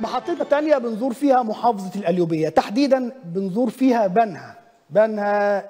محطتنا تانية بنزور فيها محافظة القليوبية تحديدا بنزور فيها بنها بنها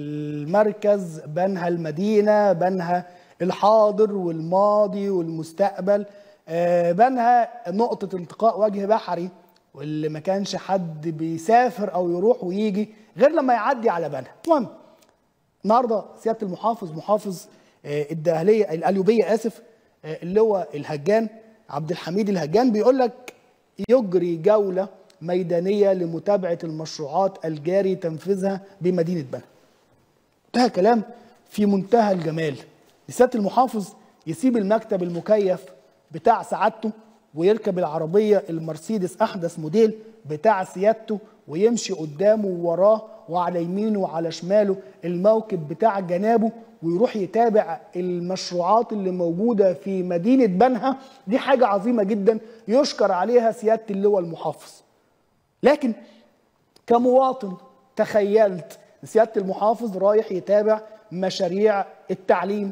المركز بنها المدينة بنها الحاضر والماضي والمستقبل آه، بنها نقطة التقاء وجه بحري واللي ما كانش حد بيسافر أو يروح ويجي غير لما يعدي على بنها المهم النهارده سياده المحافظ محافظ آه، الدقهليه القليوبيه اسف آه، اللي هو الهجان عبد الحميد الهجان بيقول لك يجري جوله ميدانيه لمتابعه المشروعات الجاري تنفيذها بمدينه بنها. ده كلام في منتهى الجمال. سياده المحافظ يسيب المكتب المكيف بتاع سعادته ويركب العربيه المرسيدس احدث موديل بتاع سيادته ويمشي قدامه ووراه وعلى يمينه وعلى شماله الموكب بتاع جنابه ويروح يتابع المشروعات اللي موجوده في مدينه بنها دي حاجه عظيمه جدا يشكر عليها سياده اللواء المحافظ. لكن كمواطن تخيلت سياده المحافظ رايح يتابع مشاريع التعليم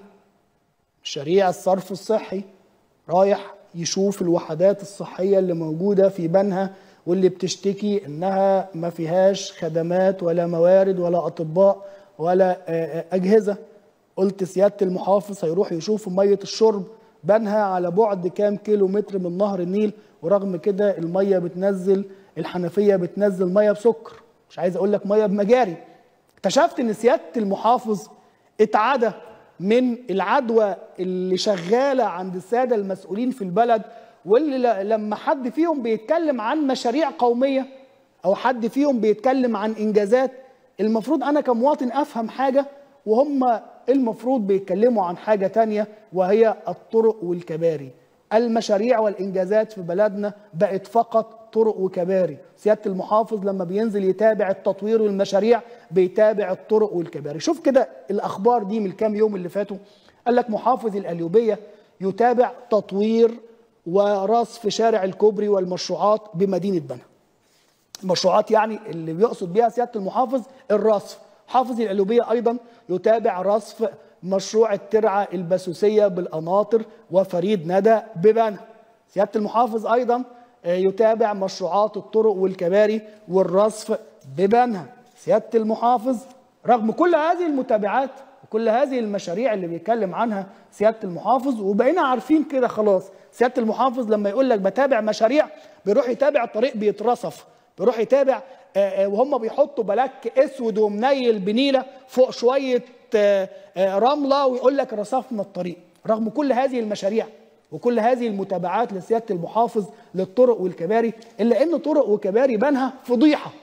مشاريع الصرف الصحي رايح يشوف الوحدات الصحيه اللي موجوده في بنها واللي بتشتكي انها ما فيهاش خدمات ولا موارد ولا اطباء ولا آه، آه، اجهزه قلت سياده المحافظ هيروح يشوف ميه الشرب بنها على بعد كام كيلو متر من نهر النيل ورغم كده الميه بتنزل الحنفيه بتنزل ميه بسكر مش عايز اقول لك ميه بمجاري اكتشفت ان سياده المحافظ اتعدى من العدوى اللي شغاله عند الساده المسؤولين في البلد واللي ل- لما حد فيهم بيتكلم عن مشاريع قوميه او حد فيهم بيتكلم عن انجازات المفروض انا كمواطن افهم حاجه وهم المفروض بيتكلموا عن حاجه تانية وهي الطرق والكباري المشاريع والانجازات في بلدنا بقت فقط طرق وكباري سياده المحافظ لما بينزل يتابع التطوير والمشاريع بيتابع الطرق والكباري شوف كده الاخبار دي من الكام يوم اللي فاتوا قال لك محافظ القليوبيه يتابع تطوير ورصف شارع الكوبري والمشروعات بمدينه بنها مشروعات يعني اللي بيقصد بيها سياده المحافظ الرصف حافظ القليوبيه ايضا يتابع رصف مشروع الترعه البسوسيه بالقناطر وفريد ندى ببنها سياده المحافظ ايضا آه، يتابع مشروعات الطرق والكباري والرصف ببنها سياده المحافظ رغم كل هذه المتابعات وكل هذه المشاريع اللي بيتكلم عنها سياده المحافظ وبقينا عارفين كده خلاص سياده المحافظ لما يقول لك بتابع مشاريع بيروح يتابع طريق بيترصف بيروح يتابع آه، آه، وهم بيحطوا بلاك اسود ومنيل بنيله فوق شويه آه، آه، رمله ويقول لك رصفنا الطريق رغم كل هذه المشاريع وكل هذه المتابعات لسياده المحافظ للطرق والكباري الا ان طرق وكباري بنها فضيحه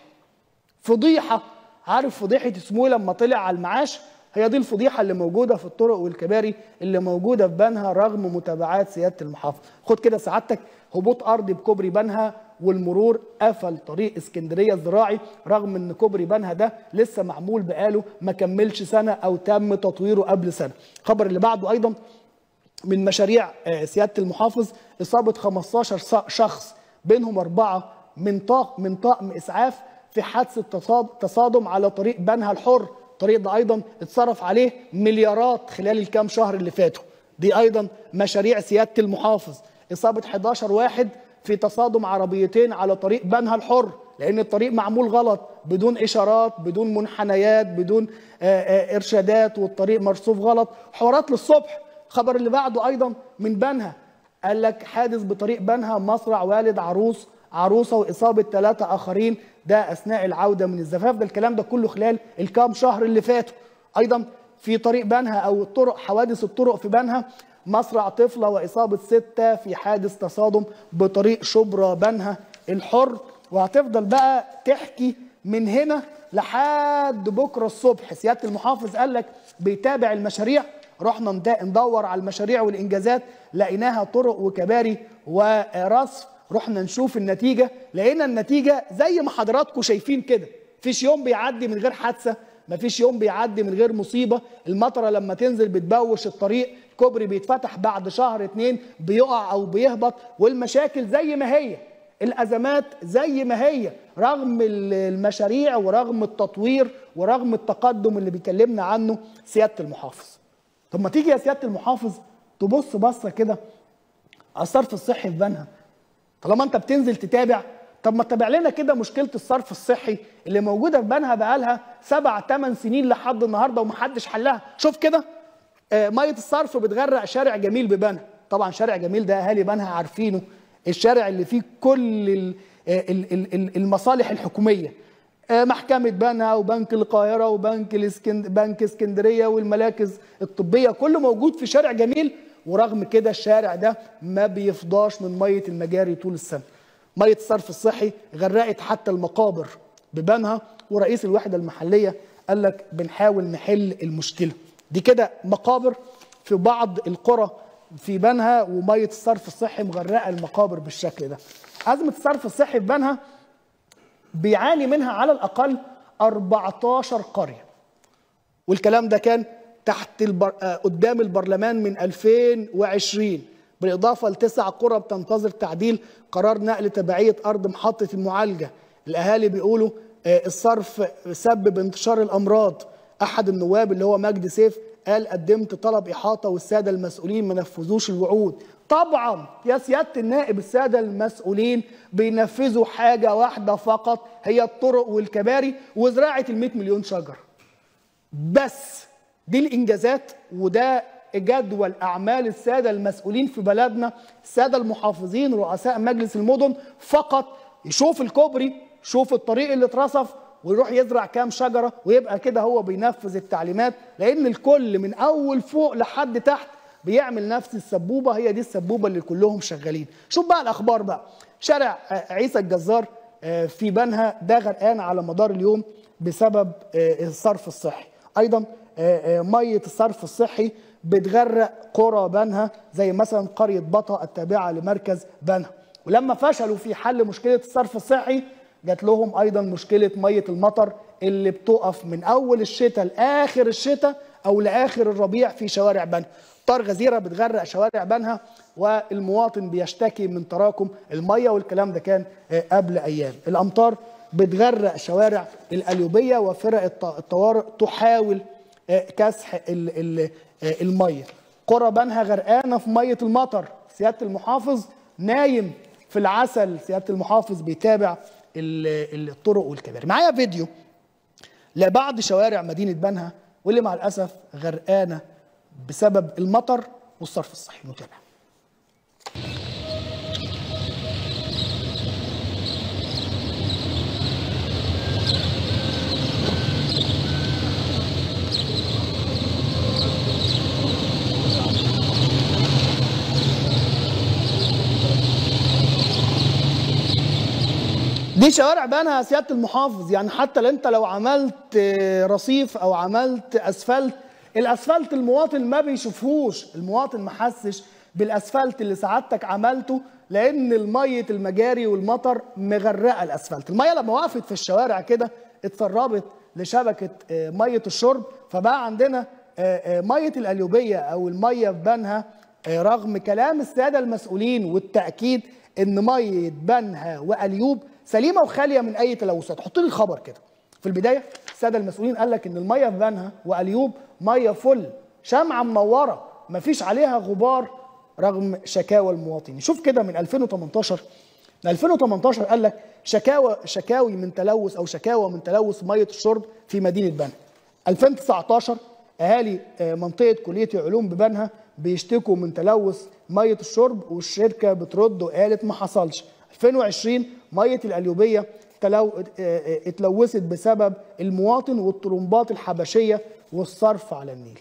فضيحه عارف فضيحه اسمه لما طلع على المعاش هي دي الفضيحه اللي موجوده في الطرق والكباري اللي موجوده في بنها رغم متابعات سياده المحافظ خد كده سعادتك هبوط ارضي بكوبري بنها والمرور قفل طريق اسكندريه الزراعي رغم ان كوبري بنها ده لسه معمول بقاله ما كملش سنه او تم تطويره قبل سنه الخبر اللي بعده ايضا من مشاريع آه، سياده المحافظ اصابه 15 ص- شخص بينهم اربعه من طاق من طاقم اسعاف في حادثه تصاد- تصادم على طريق بنها الحر الطريق ده ايضا اتصرف عليه مليارات خلال الكام شهر اللي فاتوا دي ايضا مشاريع سياده المحافظ اصابه 11 واحد في تصادم عربيتين على طريق بنها الحر لان الطريق معمول غلط بدون اشارات بدون منحنيات بدون آه، آه، ارشادات والطريق مرصوف غلط حوارات للصبح الخبر اللي بعده ايضا من بنها قال لك حادث بطريق بنها مصرع والد عروس عروسه واصابه ثلاثه اخرين ده اثناء العوده من الزفاف ده الكلام ده كله خلال الكام شهر اللي فاتوا ايضا في طريق بنها او الطرق حوادث الطرق في بنها مصرع طفله واصابه سته في حادث تصادم بطريق شبرا بنها الحر وهتفضل بقى تحكي من هنا لحد بكره الصبح سياده المحافظ قال لك بيتابع المشاريع رحنا ند- ندور على المشاريع والانجازات لقيناها طرق وكباري ورصف رحنا نشوف النتيجه لقينا النتيجه زي ما حضراتكم شايفين كده فيش يوم بيعدي من غير حادثه مفيش يوم بيعدي من غير مصيبه المطره لما تنزل بتبوش الطريق كوبري بيتفتح بعد شهر اتنين بيقع او بيهبط والمشاكل زي ما هي الازمات زي ما هي رغم ال- المشاريع ورغم التطوير ورغم التقدم اللي بيكلمنا عنه سياده المحافظ طب ما تيجي يا سياده المحافظ تبص بصه كده على الصرف الصحي في بنها طالما انت بتنزل تتابع طب ما تتابع لنا كده مشكله الصرف الصحي اللي موجوده في بنها بقالها سبع ثمان سنين لحد النهارده ومحدش حلها شوف كده آه، ميه الصرف بتغرق شارع جميل ببنها طبعا شارع جميل ده اهالي بنها عارفينه الشارع اللي فيه كل ال- آه، ال- ال- ال- المصالح الحكوميه آه، محكمة بنها وبنك القاهرة وبنك الاسكند... بنك اسكندرية والمراكز الطبية كله موجود في شارع جميل ورغم كده الشارع ده ما بيفضاش من مية المجاري طول السنة مية الصرف الصحي غرقت حتى المقابر ببنها ورئيس الوحدة المحلية قال لك بنحاول نحل المشكلة دي كده مقابر في بعض القرى في بنها ومية الصرف الصحي مغرقة المقابر بالشكل ده أزمة الصرف الصحي في بنها بيعاني منها على الأقل 14 قرية والكلام ده كان تحت البر... آه، قدام البرلمان من 2020 بالإضافة لتسع قرى بتنتظر تعديل قرار نقل تبعية أرض محطة المعالجة الأهالي بيقولوا آه، الصرف سبب انتشار الأمراض أحد النواب اللي هو مجدي سيف قال قدمت طلب إحاطة والسادة المسؤولين ما نفذوش الوعود طبعا يا سيادة النائب السادة المسؤولين بينفذوا حاجة واحدة فقط هي الطرق والكباري وزراعة ال 100 مليون شجرة بس دي الانجازات وده جدول اعمال الساده المسؤولين في بلدنا الساده المحافظين رؤساء مجلس المدن فقط يشوف الكوبري يشوف الطريق اللي اترصف ويروح يزرع كام شجره ويبقى كده هو بينفذ التعليمات لان الكل من اول فوق لحد تحت بيعمل نفس السبوبه هي دي السبوبه اللي كلهم شغالين شوف بقى الاخبار بقى شارع آه، عيسى الجزار آه، في بنها ده غرقان على مدار اليوم بسبب آه، الصرف الصحي ايضا آه، آه، ميه الصرف الصحي بتغرق قرى بنها زي مثلا قريه بطا التابعه لمركز بنها ولما فشلوا في حل مشكله الصرف الصحي جات لهم ايضا مشكله ميه المطر اللي بتقف من اول الشتاء لاخر الشتاء او لاخر الربيع في شوارع بنها امطار غزيره بتغرق شوارع بنها والمواطن بيشتكي من تراكم الميه والكلام ده كان آه، قبل ايام الامطار بتغرق شوارع القليوبيه وفرق الط- الطوارئ تحاول آه، كسح ال- ال- آه، الميه قرى بنها غرقانه في ميه المطر سياده المحافظ نايم في العسل سياده المحافظ بيتابع ال- الطرق والكباري معايا فيديو لبعض شوارع مدينه بنها واللي مع الاسف غرقانه بسبب المطر والصرف الصحي نتابع دي شوارع بنها يا سياده المحافظ يعني حتى لو انت لو عملت آه، رصيف او عملت اسفلت الاسفلت المواطن ما بيشوفهوش المواطن ما حسش بالاسفلت اللي سعادتك عملته لان الميه المجاري والمطر مغرقه الاسفلت الميه لما وقفت في الشوارع كده اتسربت لشبكه آه، ميه الشرب فبقى عندنا آه، آه، ميه القليوبيه او الميه في بنها آه، رغم كلام الساده المسؤولين والتاكيد ان ميه بنها واليوب سليمه وخاليه من اي تلوثات حط لي الخبر كده في البدايه الساده المسؤولين قال لك ان الميه في بنها واليوب ميه فل شمعه منوره مفيش عليها غبار رغم شكاوى المواطنين شوف كده من 2018 من 2018 قال لك شكاوى شكاوي من تلوث او شكاوى من تلوث ميه الشرب في مدينه بنها 2019 اهالي آه، منطقه كليه علوم ببنها بيشتكوا من تلوث ميه الشرب والشركه بترد وقالت ما حصلش 2020 ميه القليوبيه تلو... آه، آه، اتلوثت بسبب المواطن والطرمبات الحبشيه والصرف على النيل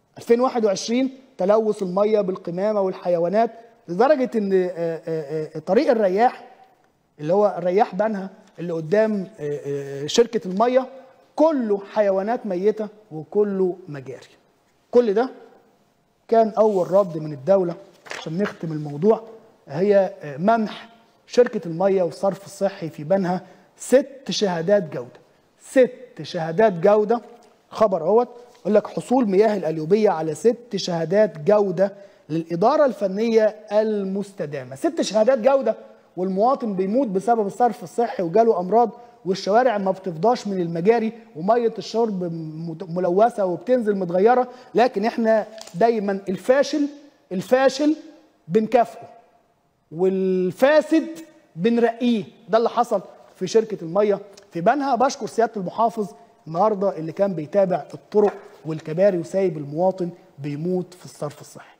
2021 تلوث الميه بالقمامه والحيوانات لدرجه ان آه، آه، آه، طريق الرياح اللي هو الرياح بنها اللي قدام آه، آه، شركه الميه كله حيوانات ميته وكله مجاري كل ده كان اول رد من الدوله عشان نختم الموضوع هي آه، منح شركه الميه والصرف الصحي في بنها ست شهادات جوده ست شهادات جوده خبر اهوت يقول لك حصول مياه القليوبيه على ست شهادات جوده للاداره الفنيه المستدامه ست شهادات جوده والمواطن بيموت بسبب الصرف الصحي وجاله امراض والشوارع ما بتفضاش من المجاري وميه الشرب مت- ملوثه وبتنزل متغيره لكن احنا دايما الفاشل الفاشل بنكافئه والفاسد بنرقيه ده اللي حصل في شركه الميه في بنها بشكر سياده المحافظ النهارده اللي كان بيتابع الطرق والكباري وسايب المواطن بيموت في الصرف الصحي